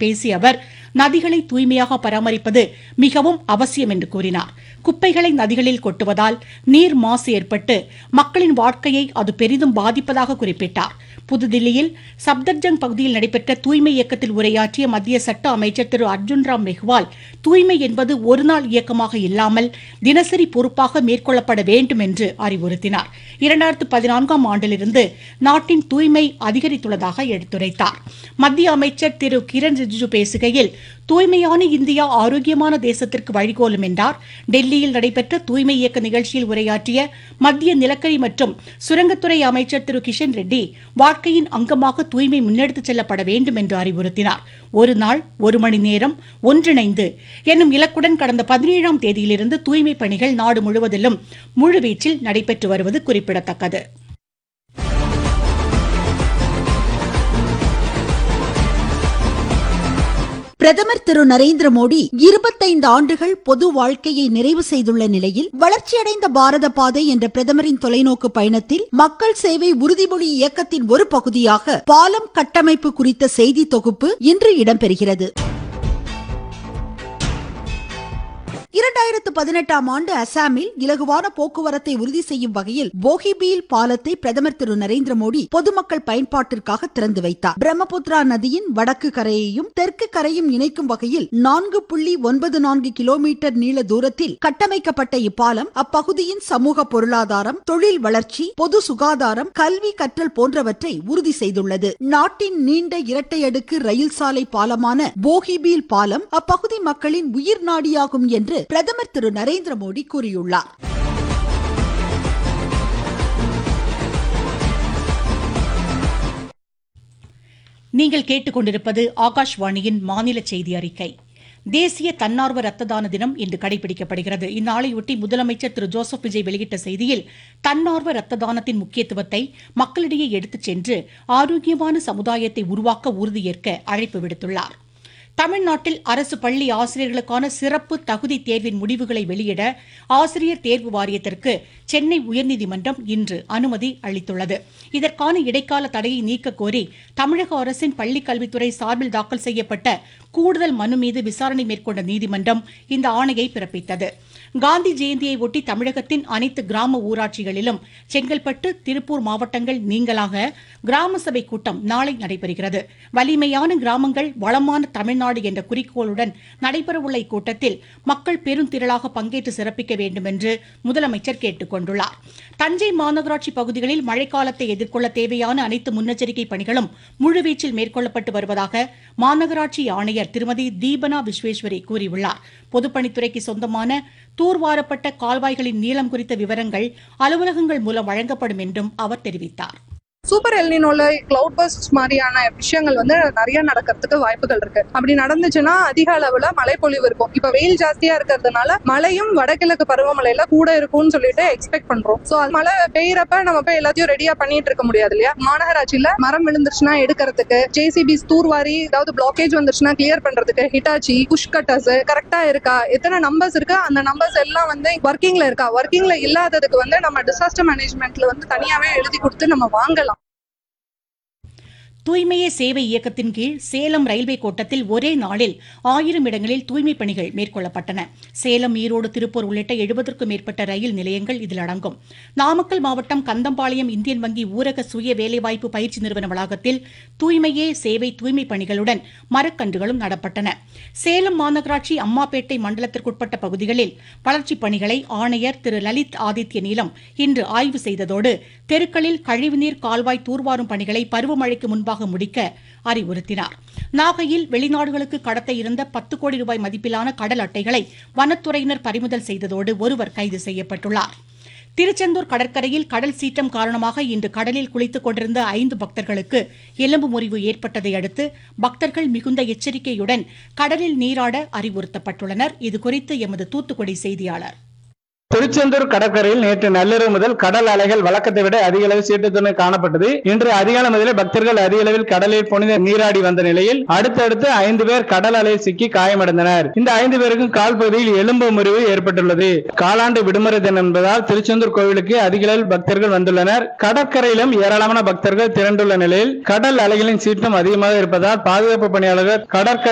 செய்தியாளர்களிடம் பேசிய அவர் நதிகளை தூய்மையாக பராமரிப்பது மிகவும் அவசியம் என்று கூறினார் குப்பைகளை நதிகளில் கொட்டுவதால் நீர் மாசு ஏற்பட்டு மக்களின் வாழ்க்கையை அது பெரிதும் பாதிப்பதாக குறிப்பிட்டார் புதுதில்லியில் சப்தர்ஜங் பகுதியில் நடைபெற்ற தூய்மை இயக்கத்தில் உரையாற்றிய மத்திய சட்ட அமைச்சர் திரு அர்ஜுன் ராம் மெஹ்வால் தூய்மை என்பது ஒருநாள் இயக்கமாக இல்லாமல் தினசரி பொறுப்பாக மேற்கொள்ளப்பட வேண்டும் என்று அறிவுறுத்தினார் இரண்டாயிரத்து பதினான்காம் ஆண்டிலிருந்து நாட்டின் தூய்மை அதிகரித்துள்ளதாக எடுத்துரைத்தார் மத்திய அமைச்சர் திரு கிரண் ரிஜிஜு பேசுகையில் தூய்மையான இந்தியா ஆரோக்கியமான தேசத்திற்கு வழிகோலும் என்றார் டெல்லியில் நடைபெற்ற தூய்மை இயக்க நிகழ்ச்சியில் உரையாற்றிய மத்திய நிலக்கரி மற்றும் சுரங்கத்துறை அமைச்சர் திரு கிஷன் ரெட்டி வாழ்க்கையின் அங்கமாக தூய்மை முன்னெடுத்துச் செல்லப்பட வேண்டும் என்று அறிவுறுத்தினார் ஒரு நாள் ஒரு மணி நேரம் ஒன்றிணைந்து என்னும் இலக்குடன் கடந்த பதினேழாம் தேதியிலிருந்து தூய்மை பணிகள் நாடு முழுவதிலும் முழுவீச்சில் நடைபெற்று வருவது குறிப்பிடத்தக்கது பிரதமர் திரு நரேந்திர மோடி இருபத்தைந்து ஆண்டுகள் பொது வாழ்க்கையை நிறைவு செய்துள்ள நிலையில் வளர்ச்சியடைந்த பாரத பாதை என்ற பிரதமரின் தொலைநோக்கு பயணத்தில் மக்கள் சேவை உறுதிமொழி இயக்கத்தின் ஒரு பகுதியாக பாலம் கட்டமைப்பு குறித்த செய்தி தொகுப்பு இன்று இடம்பெறுகிறது இரண்டாயிரத்து பதினெட்டாம் ஆண்டு அசாமில் இலகுவான போக்குவரத்தை உறுதி செய்யும் வகையில் போகிபீல் பாலத்தை பிரதமர் திரு நரேந்திர மோடி பொதுமக்கள் பயன்பாட்டிற்காக திறந்து வைத்தார் பிரம்மபுத்திரா நதியின் வடக்கு கரையையும் தெற்கு கரையும் இணைக்கும் வகையில் நான்கு புள்ளி ஒன்பது நான்கு கிலோமீட்டர் நீள தூரத்தில் கட்டமைக்கப்பட்ட இப்பாலம் அப்பகுதியின் சமூக பொருளாதாரம் தொழில் வளர்ச்சி பொது சுகாதாரம் கல்வி கற்றல் போன்றவற்றை உறுதி செய்துள்ளது நாட்டின் நீண்ட இரட்டை அடுக்கு ரயில் சாலை பாலமான போகிபீல் பாலம் அப்பகுதி மக்களின் உயிர் நாடியாகும் என்று பிரதமர் திரு நரேந்திர மோடி கூறியுள்ளார் நீங்கள் கேட்டுக்கொண்டிருப்பது ஆகாஷ்வாணியின் மாநில செய்தி அறிக்கை தேசிய தன்னார்வ ரத்த தான தினம் இன்று கடைபிடிக்கப்படுகிறது இந்நாளையொட்டி முதலமைச்சர் திரு ஜோசப் விஜய் வெளியிட்ட செய்தியில் தன்னார்வ ரத்த தானத்தின் முக்கியத்துவத்தை மக்களிடையே எடுத்துச் சென்று ஆரோக்கியமான சமுதாயத்தை உருவாக்க உறுதியேற்க அழைப்பு விடுத்துள்ளார் தமிழ்நாட்டில் அரசு பள்ளி ஆசிரியர்களுக்கான சிறப்பு தகுதி தேர்வின் முடிவுகளை வெளியிட ஆசிரியர் தேர்வு வாரியத்திற்கு சென்னை உயர்நீதிமன்றம் இன்று அனுமதி அளித்துள்ளது இதற்கான இடைக்கால தடையை நீக்க கோரி தமிழக அரசின் பள்ளிக் கல்வித்துறை சார்பில் தாக்கல் செய்யப்பட்ட கூடுதல் மனு மீது விசாரணை மேற்கொண்ட நீதிமன்றம் இந்த ஆணையை பிறப்பித்தது காந்தி ஜெயந்தியை ஒட்டி தமிழகத்தின் அனைத்து கிராம ஊராட்சிகளிலும் செங்கல்பட்டு திருப்பூர் மாவட்டங்கள் நீங்களாக கிராம சபை கூட்டம் நாளை நடைபெறுகிறது வலிமையான கிராமங்கள் வளமான தமிழ்நாடு என்ற குறிக்கோளுடன் நடைபெறவுள்ள இக்கூட்டத்தில் மக்கள் பெருந்திரளாக பங்கேற்று சிறப்பிக்க வேண்டும் என்று முதலமைச்சர் கேட்டுக் கொண்டுள்ளார் தஞ்சை மாநகராட்சி பகுதிகளில் மழைக்காலத்தை எதிர்கொள்ள தேவையான அனைத்து முன்னெச்சரிக்கை பணிகளும் முழுவீச்சில் மேற்கொள்ளப்பட்டு வருவதாக மாநகராட்சி ஆணையர் திருமதி தீபனா விஸ்வேஸ்வரி கூறியுள்ளார் பொதுப்பணித்துறைக்கு சொந்தமான தூர்வாரப்பட்ட கால்வாய்களின் நீளம் குறித்த விவரங்கள் அலுவலகங்கள் மூலம் வழங்கப்படும் என்றும் அவர் தெரிவித்தார் சூப்பர் எல்னினோல கிளவுட் பஸ்ட் மாதிரியான விஷயங்கள் வந்து நிறைய நடக்கிறதுக்கு வாய்ப்புகள் இருக்கு அப்படி நடந்துச்சுன்னா அதிக அளவுல மழைப்பொழிவு இருக்கும் இப்ப வெயில் ஜாஸ்தியா இருக்கிறதுனால மழையும் வடகிழக்கு பருவமழையில கூட இருக்கும்னு சொல்லிட்டு எக்ஸ்பெக்ட் பண்றோம் சோ அது மழை பெய்யறப்ப நம்ம போய் எல்லாத்தையும் ரெடியா பண்ணிட்டு இருக்க முடியாது இல்லையா மாநகராட்சியில மரம் விழுந்துருச்சுன்னா எடுக்கிறதுக்கு ஜேசிபி தூர்வாரி ஏதாவது பிளாக்கேஜ் வந்துருச்சுன்னா கிளியர் பண்றதுக்கு ஹிட்டாச்சி புஷ் கட்டர்ஸ் கரெக்டா இருக்கா எத்தனை நம்பர்ஸ் இருக்கு அந்த நம்பர்ஸ் எல்லாம் வந்து ஒர்க்கிங்ல இருக்கா ஒர்க்கிங்ல இல்லாததுக்கு வந்து நம்ம டிசாஸ்டர் மேனேஜ்மெண்ட்ல வந்து தனியாவே எழுதி கொடுத்து நம்ம வாங்கலாம் தூய்மையே சேவை இயக்கத்தின் கீழ் சேலம் ரயில்வே கோட்டத்தில் ஒரே நாளில் ஆயிரம் இடங்களில் தூய்மைப் பணிகள் மேற்கொள்ளப்பட்டன சேலம் ஈரோடு திருப்பூர் உள்ளிட்ட எழுபதற்கும் மேற்பட்ட ரயில் நிலையங்கள் இதில் அடங்கும் நாமக்கல் மாவட்டம் கந்தம்பாளையம் இந்தியன் வங்கி ஊரக சுய வேலைவாய்ப்பு பயிற்சி நிறுவன வளாகத்தில் தூய்மையே சேவை தூய்மை பணிகளுடன் மரக்கன்றுகளும் நடப்பட்டன சேலம் மாநகராட்சி அம்மாப்பேட்டை மண்டலத்திற்குட்பட்ட பகுதிகளில் வளர்ச்சிப் பணிகளை ஆணையர் திரு லலித் ஆதித்ய நீலம் இன்று ஆய்வு செய்ததோடு தெருக்களில் கழிவுநீர் கால்வாய் தூர்வாரும் பணிகளை பருவமழைக்கு முன்பாக முடிக்க அறிவுறுத்தினார் நாகையில் வெளிநாடுகளுக்கு கடத்த இருந்த பத்து கோடி ரூபாய் மதிப்பிலான கடல் அட்டைகளை வனத்துறையினர் பறிமுதல் செய்ததோடு ஒருவர் கைது செய்யப்பட்டுள்ளார் திருச்செந்தூர் கடற்கரையில் கடல் சீற்றம் காரணமாக இன்று கடலில் குளித்துக் கொண்டிருந்த ஐந்து பக்தர்களுக்கு எலும்பு முறிவு ஏற்பட்டதை அடுத்து பக்தர்கள் மிகுந்த எச்சரிக்கையுடன் கடலில் நீராட அறிவுறுத்தப்பட்டுள்ளனர் இதுகுறித்து எமது தூத்துக்குடி செய்தியாளர் திருச்செந்தூர் கடற்கரையில் நேற்று நள்ளிரவு முதல் கடல் அலைகள் வழக்கத்தை விட அதிக அளவு சீற்றத்துடன் காணப்பட்டது இன்று அதிகாலை முதலே பக்தர்கள் அதிக அளவில் கடலில் புனித நீராடி வந்த நிலையில் அடுத்தடுத்து ஐந்து பேர் கடல் அலை சிக்கி காயமடைந்தனர் இந்த ஐந்து பேருக்கும் கால் பகுதியில் எலும்பு முறிவு ஏற்பட்டுள்ளது காலாண்டு விடுமுறை தினம் என்பதால் திருச்செந்தூர் கோவிலுக்கு அதிக அளவில் பக்தர்கள் வந்துள்ளனர் கடற்கரையிலும் ஏராளமான பக்தர்கள் திரண்டுள்ள நிலையில் கடல் அலைகளின் சீற்றம் அதிகமாக இருப்பதால் பாதுகாப்பு பணியாளர்கள் கடற்கரை